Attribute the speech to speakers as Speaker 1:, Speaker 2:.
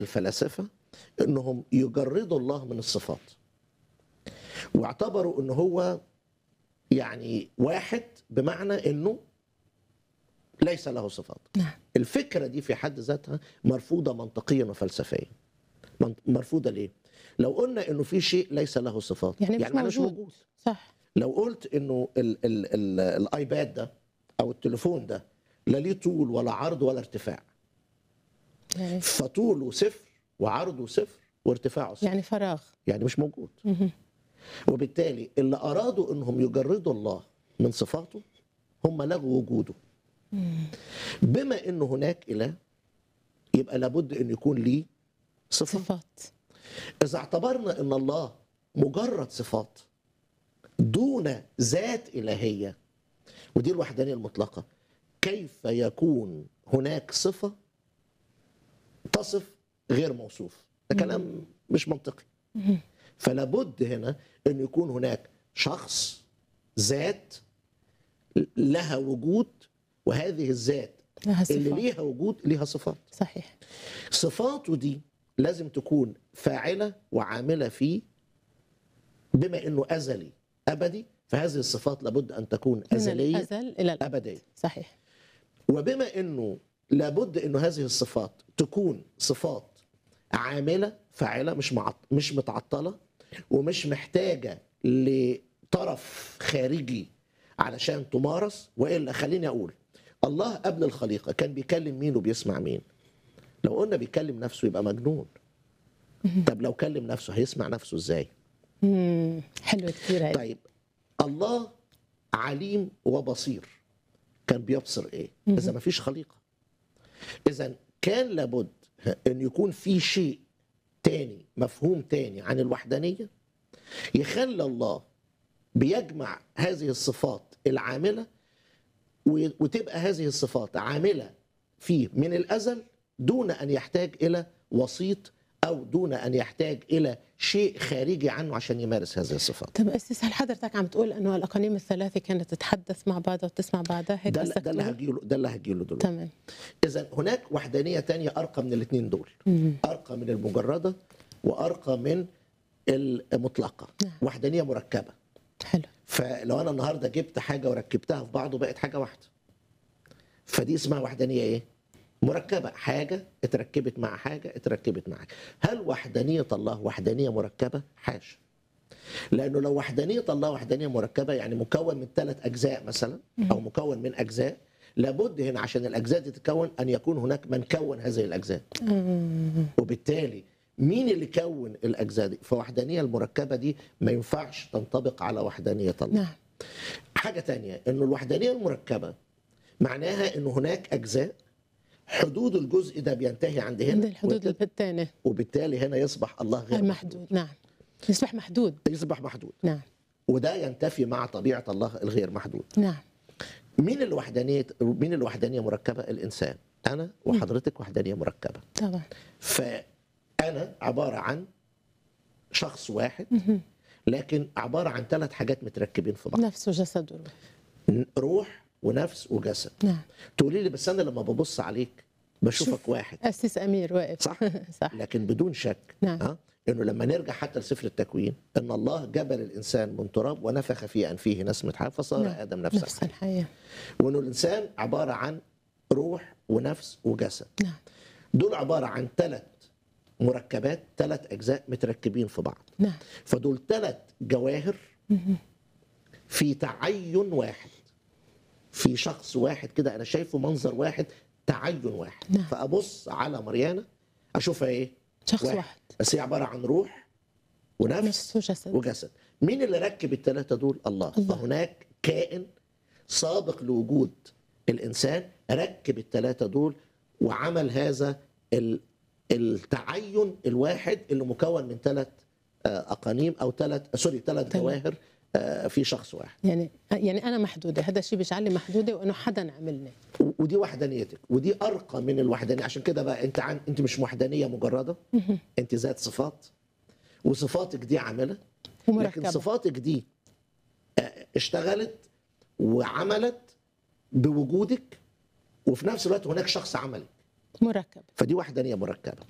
Speaker 1: الفلاسفه انهم يجردوا الله من الصفات واعتبروا ان هو يعني واحد بمعنى انه ليس له صفات
Speaker 2: نعم
Speaker 1: الفكره دي في حد ذاتها مرفوضه منطقيا وفلسفيا من- مرفوضه ليه لو قلنا انه في شيء ليس له صفات
Speaker 2: يعني مش
Speaker 1: معناه
Speaker 2: موجود.
Speaker 1: موجود
Speaker 2: صح
Speaker 1: لو قلت انه ال ال ال الايباد ده او التليفون ده لا ليه طول ولا عرض ولا ارتفاع
Speaker 2: يعني
Speaker 1: فطوله صفر وعرضه صفر وارتفاعه صفر
Speaker 2: يعني فراغ
Speaker 1: يعني مش موجود
Speaker 2: مهم.
Speaker 1: وبالتالي اللي ارادوا انهم يجردوا الله من صفاته هم لغوا وجوده بما ان هناك اله يبقى لابد ان يكون ليه صفات
Speaker 2: صفات
Speaker 1: اذا اعتبرنا ان الله مجرد صفات دون ذات الهيه ودي الوحدانيه المطلقه كيف يكون هناك صفه تصف غير موصوف ده كلام مش منطقي فلا بد هنا ان يكون هناك شخص ذات لها وجود وهذه الذات
Speaker 2: لها
Speaker 1: اللي
Speaker 2: صفات
Speaker 1: ليها وجود ليها صفات
Speaker 2: صحيح
Speaker 1: صفاته دي لازم تكون فاعله وعامله فيه بما انه ازلي ابدي فهذه الصفات لابد ان تكون
Speaker 2: من
Speaker 1: ازليه
Speaker 2: الازل الى الابد
Speaker 1: ابديه
Speaker 2: صحيح
Speaker 1: وبما انه لابد انه هذه الصفات تكون صفات عامله فاعله مش معط... مش متعطله ومش محتاجه لطرف خارجي علشان تمارس والا خليني اقول الله قبل الخليقه كان بيكلم مين وبيسمع مين لو قلنا بيكلم نفسه يبقى مجنون طب لو كلم نفسه هيسمع نفسه ازاي
Speaker 2: مم. حلوه كثير هاي
Speaker 1: طيب الله عليم وبصير كان بيبصر ايه اذا ما فيش خليقه اذا كان لابد ان يكون في شيء تاني مفهوم تاني عن الوحدانيه يخلي الله بيجمع هذه الصفات العامله و- وتبقى هذه الصفات عامله فيه من الازل دون ان يحتاج الى وسيط او دون ان يحتاج الى شيء خارجي عنه عشان يمارس هذه الصفات
Speaker 2: طب اسس هل حضرتك عم تقول انه الاقانيم الثلاثه كانت تتحدث مع بعضها وتسمع بعضها هيك
Speaker 1: ده
Speaker 2: قصدك
Speaker 1: ده اللي
Speaker 2: تقول؟
Speaker 1: هجيله ده اللي هجيله دلوقتي
Speaker 2: تمام
Speaker 1: اذا هناك وحدانيه تانية ارقى من الاثنين دول
Speaker 2: مم.
Speaker 1: ارقى من المجرده وارقى من المطلقه
Speaker 2: نعم.
Speaker 1: وحدانيه مركبه
Speaker 2: حلو
Speaker 1: فلو انا النهارده جبت حاجه وركبتها في بعض وبقت حاجه واحده فدي اسمها وحدانيه ايه مركبه حاجه اتركبت مع حاجه اتركبت مع حاجه هل وحدانيه الله وحدانيه مركبه حاشا لانه لو وحدانيه الله وحدانيه مركبه يعني مكون من ثلاث اجزاء مثلا او مكون من اجزاء لابد هنا عشان الاجزاء دي تتكون ان يكون هناك من كون هذه الاجزاء
Speaker 2: مم.
Speaker 1: وبالتالي مين اللي كون الاجزاء دي فوحدانيه المركبه دي ما ينفعش تنطبق على وحدانيه الله
Speaker 2: نعم
Speaker 1: حاجة تانية انه الوحدانية المركبة معناها انه هناك اجزاء حدود الجزء ده بينتهي عند هنا
Speaker 2: عند الحدود
Speaker 1: وت-
Speaker 2: الثانيه
Speaker 1: وبالتالي هنا يصبح الله غير
Speaker 2: المحدود نعم يصبح محدود
Speaker 1: يصبح محدود
Speaker 2: نعم
Speaker 1: وده ينتفي مع طبيعة الله الغير محدود
Speaker 2: نعم
Speaker 1: مين الوحدانية مين الوحدانية مركبة الانسان انا وحضرتك وحدانية مركبة
Speaker 2: طبعا
Speaker 1: فانا عبارة عن شخص واحد لكن عبارة عن ثلاث حاجات متركبين في بعض
Speaker 2: نفس وجسد وروح
Speaker 1: روح ونفس وجسد
Speaker 2: نعم
Speaker 1: تقولي لي بس انا لما ببص عليك بشوفك واحد
Speaker 2: اسيس امير واقف
Speaker 1: صح
Speaker 2: صح
Speaker 1: لكن بدون شك
Speaker 2: نعم.
Speaker 1: ها انه لما نرجع حتى لسفر التكوين ان الله جبل الانسان من تراب ونفخ في انفه نسمه حياه فصار
Speaker 2: نعم.
Speaker 1: ادم نفس
Speaker 2: نفس
Speaker 1: الحياه
Speaker 2: الحياه
Speaker 1: وانه الانسان عباره عن روح ونفس وجسد
Speaker 2: نعم
Speaker 1: دول عباره عن ثلاث مركبات ثلاث اجزاء متركبين في بعض
Speaker 2: نعم
Speaker 1: فدول ثلاث جواهر في تعين واحد في شخص واحد كده انا شايفه منظر واحد تعين واحد
Speaker 2: نعم.
Speaker 1: فابص على مريانه اشوفها ايه
Speaker 2: شخص واحد
Speaker 1: بس هي عباره عن روح ونفس
Speaker 2: نفس وجسد
Speaker 1: وجسد مين اللي ركب الثلاثه دول الله.
Speaker 2: الله.
Speaker 1: فهناك كائن سابق لوجود الانسان ركب الثلاثه دول وعمل هذا ال- التعين الواحد اللي مكون من ثلاث اقانيم او ثلاث سوري ثلاث
Speaker 2: تمام.
Speaker 1: جواهر آه، في شخص واحد
Speaker 2: يعني يعني انا محدوده هذا الشيء بيجعلني محدوده وانه حدا عملني
Speaker 1: و- ودي وحدانيتك ودي ارقى من الوحدانيه عشان كده بقى انت عن انت مش وحدانيه مجرده انت ذات صفات وصفاتك دي عامله لكن
Speaker 2: ومركبه
Speaker 1: صفاتك دي آه، اشتغلت وعملت بوجودك وفي نفس الوقت هناك شخص عملك
Speaker 2: مركب
Speaker 1: فدي وحدانيه مركبه